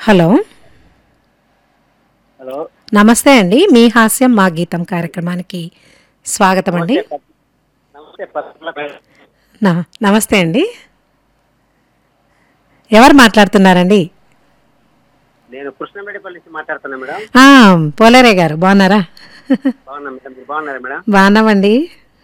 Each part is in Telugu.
హలో హలో నమస్తే అండి మీ హాస్యం మా గీతం కార్యక్రమానికి స్వాగతం అండి నమస్తే పర్సనల్ మేడం. నా- నమస్తే అండి ఎవరు మాట్లాడుతున్నారండి నేను కృష్ణమేడిపల్లి నుంచి మాట్లాడుతున్నా మేడం ఆ, పోలేరే గారు బాగున్నారా బాగున్నా మేడం మీరు బాగున్నారా మేడం బాగున్నామండి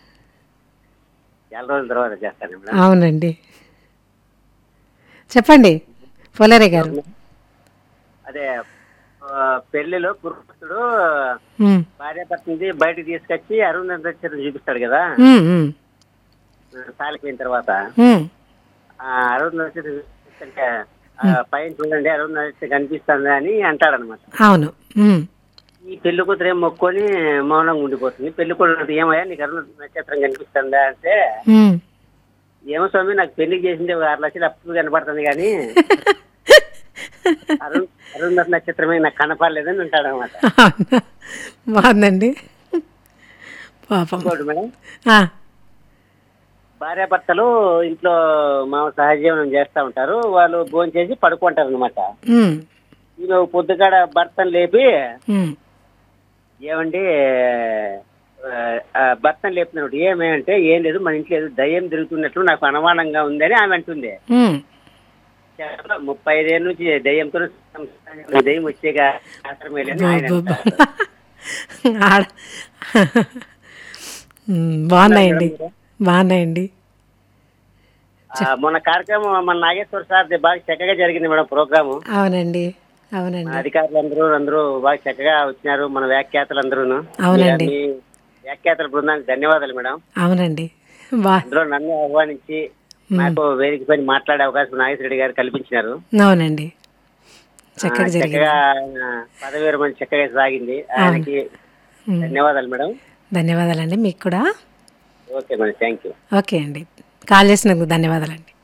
చాలా రోజుల తర్వాత చేస్తాను మేడం అవునండి చెప్పండి పోలేరే గారు అదే ఆ, పెళ్లిలో పురుషుడు ఉమ్, భార్య భర్తని బయటకు తీసుకొచ్చి అరుణ్ నక్షత్రం చూపిస్తాడు కదా ఉమ్, ఉమ్, తాలిపోయిన తర్వాత ఉమ్, ఆ అరుణ్ నక్షత్రం చూపిస్తుంటే ఆ, పైన చూడండి అరుణ్ నక్షత్రం కనిపిస్తుంది అని అంటాడనమాట అవును ఉమ్, ఈ పెళ్లి కూతురు ఏం మొక్కుకొని మౌనంగా ఉండిపోతుంది పెళ్లి కూతురు ఏమయ్యా నీకు అరుణ్ నక్షత్రం కనిపిస్తుందా అంటే ఉమ్. ఏమో స్వామి నాకు పెళ్లి చేసింది ఒక ఆరు లక్షలు అప్పుడు కనపడుతుంది కానీ అరుణ్ అరుణ్ నక్షత్రమే నాకు కనపడలేదని అంటాడు అనమాట అవునా? బాగుందండి పాపం ఇంకోటి మేడం ఆ, భార్యాభర్తలు ఇంట్లో మా సహజీవనం చేస్తూ ఉంటారు వాళ్ళు భోజనం చేసి పడుకుంటారు అనమాట ఉమ్, ఈమె పొద్దుగాడ భర్తను లేపి ఉమ్, ఏమండి ఆ, ఆ, భర్తను లేపినప్పుడు ఏమేమంటే ఏం లేదు మన ఇంట్లో ఏదో దయ్యం తిరుగుతున్నట్లు నాకు అనుమానంగా ఉందని ఆమె అంటుంది ఉమ్. చాలా ముప్పై ఐదేళ్ళ నుంచి దయ్యంతో దయ్యం వచ్చేగా ఆశ్రమే లేని ఆయన అబ్బబ్బా. అంటారు. ఆడ ఉమ్, బాగున్నాయండి బాగున్నాయండి ఆ, మొన్న కార్యక్రమం మన నాగేశ్వర సార్ బాగా చక్కగా జరిగింది మేడం ప్రోగ్రాము అవునండి మన అవునండి అధికారులు అందరూ అందరూ బాగా చక్కగా వచ్చినారు మన వ్యాఖ్యాతలు అందరూ అవునండి. మీ వ్యాఖ్యాతల బృందానికి ధన్యవాదాలు మేడం అవునండి బా అందులో నన్ను ఆహ్వానించి నాకు వేదిక పైన మాట్లాడే అవకాశం నాగేశ్వర గారు కల్పించినారు అవునండి ఆ, చక్కగా జరిగింది చక్కగా ఆ, పదవి విరమణ చక్కగా సాగింది ఆయనకి ఉమ్, ధన్యవాదాలు మేడం ధన్యవాదాలండి మీకు కూడా okay madam thank you okay అండి కాల్ చేసినందుకు ధన్యవాదాలండి